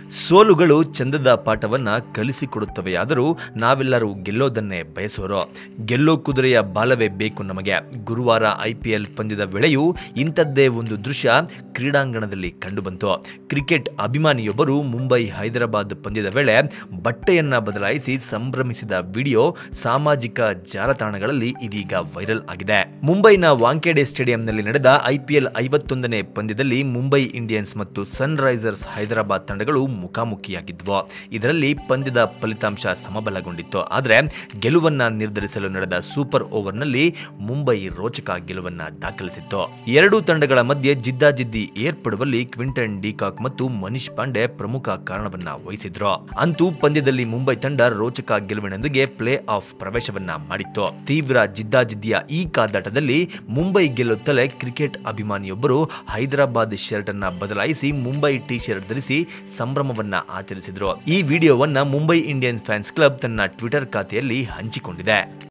ಸೋಲುಗಳು ಚಂದದ ಪಾಠವನ್ನ ಕಲಿಸಿಕೊಡುತ್ತವೆಯಾದರೂ ನಾವೆಲ್ಲರೂ ಗೆಲ್ಲೋದನ್ನೇ ಬಯಸೋರು ಗೆಲ್ಲೋ ಕುದುರೆಯ ಬಾಲವೇ ಬೇಕು ನಮಗೆ ಗುರುವಾರ ಐಪಿಎಲ್ ಪಂದ್ಯದ ವೇಳೆಯೂ ಇಂಥದ್ದೇ ಒಂದು ದೃಶ್ಯ ಕ್ರೀಡಾಂಗಣದಲ್ಲಿ ಕಂಡುಬಂತು ಕ್ರಿಕೆಟ್ ಅಭಿಮಾನಿಯೊಬ್ಬರು ಮುಂಬೈ ಹೈದರಾಬಾದ್ ಪಂದ್ಯದ ವೇಳೆ ಬಟ್ಟೆಯನ್ನ ಬದಲಾಯಿಸಿ ಸಂಭ್ರಮಿಸಿದ ವಿಡಿಯೋ ಸಾಮಾಜಿಕ ಜಾಲತಾಣಗಳಲ್ಲಿ ಇದೀಗ ವೈರಲ್ ಆಗಿದೆ ಮುಂಬೈನ ವಾಂಖೇಡೆ ಸ್ಟೇಡಿಯಂನಲ್ಲಿ ನಡೆದ ಐಪಿಎಲ್ ಐವತ್ತೊಂದನೇ ಪಂದ್ಯದಲ್ಲಿ ಮುಂಬೈ ಇಂಡಿಯನ್ಸ್ ಮತ್ತು ಸನ್ ರೈಸರ್ಸ್ ಹೈದರಾಬಾದ್ ತಂಡಗಳು ಮುಖಾಮುಖಿಯಾಗಿದ್ವು ಇದರಲ್ಲಿ ಪಂದ್ಯದ ಫಲಿತಾಂಶ ಸಮಬಲಗೊಂಡಿತ್ತು ಆದರೆ ಗೆಲುವನ್ನ ನಿರ್ಧರಿಸಲು ನಡೆದ ಸೂಪರ್ ಓವರ್ನಲ್ಲಿ ಮುಂಬೈ ರೋಚಕ ಗೆಲುವನ್ನ ದಾಖಲಿಸಿತ್ತು ಎರಡೂ ತಂಡಗಳ ಮಧ್ಯೆ ಜಿದ್ದಾಜಿದ್ದಿ ಏರ್ಪಡುವಲ್ಲಿ ಕ್ವಿಂಟನ್ ಡಿಕಾಕ್ ಮತ್ತು ಮನೀಶ್ ಪಾಂಡೆ ಪ್ರಮುಖ ಕಾರಣವನ್ನ ವಹಿಸಿದ್ರು ಅಂತೂ ಪಂದ್ಯದಲ್ಲಿ ಮುಂಬೈ ತಂಡ ರೋಚಕ ಗೆಲುವಿನೊಂದಿಗೆ ಪ್ಲೇ ಆಫ್ ಪ್ರವೇಶವನ್ನ ಮಾಡಿತ್ತು ತೀವ್ರ ಜಿದ್ದಾಜಿದ್ದಿಯ ಈ ಕಾದಾಟದಲ್ಲಿ ಮುಂಬೈ ಗೆಲ್ಲುತ್ತಲೇ ಕ್ರಿಕೆಟ್ ಅಭಿಮಾನಿಯೊಬ್ಬರು ಹೈದರಾಬಾದ್ ಶರ್ಟ್ ಅನ್ನ ಬದಲಾಯಿಸಿ ಮುಂಬೈ ಟಿ ಶರ್ಟ್ ಧರಿಸಿ ಸಂಭ್ರಮವನ್ನ ಆಚರಿಸಿದ್ರು ಈ ವಿಡಿಯೋವನ್ನ ಮುಂಬೈ ಇಂಡಿಯನ್ ಫ್ಯಾನ್ಸ್ ಕ್ಲಬ್ ತನ್ನ ಟ್ವಿಟರ್ ಖಾತೆಯಲ್ಲಿ ಹಂಚಿಕೊಂಡಿದೆ